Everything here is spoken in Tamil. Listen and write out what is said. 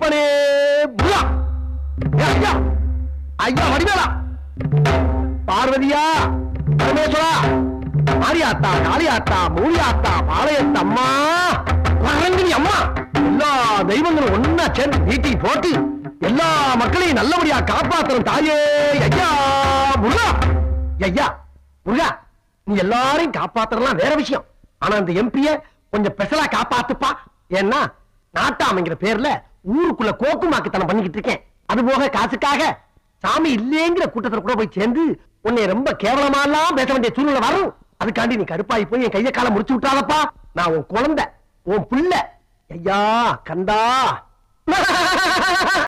அப்பனே புலா. ஏ, ஐயா ஐயா வடிவேலா பார்வதியா பரமேஸ்வரா மாரியாத்தா காளியாத்தா மூலியாத்தா பாளையத்தம்மா பரங்கினி அம்மா எல்லா தெய்வங்களும் ஒன்னா சேர்ந்து வீட்டுக்கு போட்டு எல்லா மக்களையும் நல்லபடியா காப்பாத்தணும் தாயே ஐயா முருகா ஐயா முருகா நீ எல்லாரையும் காப்பாத்துறலாம் வேற விஷயம் ஆனா இந்த எம்பிய கொஞ்சம் ஸ்பெஷலா காப்பாத்துப்பா ஏன்னா நாட்டாமைங்கிற பேர்ல ஊருக்குள்ள கோக்குமாக்குத்தனம் பண்ணிக்கிட்டு இருக்கேன் அது போக காசுக்காக சாமி இல்லேங்கிற கூட்டத்துல கூட போய் சேர்ந்து உன்னை ரொம்ப கேவலமா எல்லாம் பேச வேண்டிய சூழ்நிலை வரும் அதுக்காண்டி நீ கருப்பாய் போய் என் கைய காலை முடிச்சு விட்டாதப்பா நான் உன் குழந்தை உன் புள்ள ஐயா கண்டா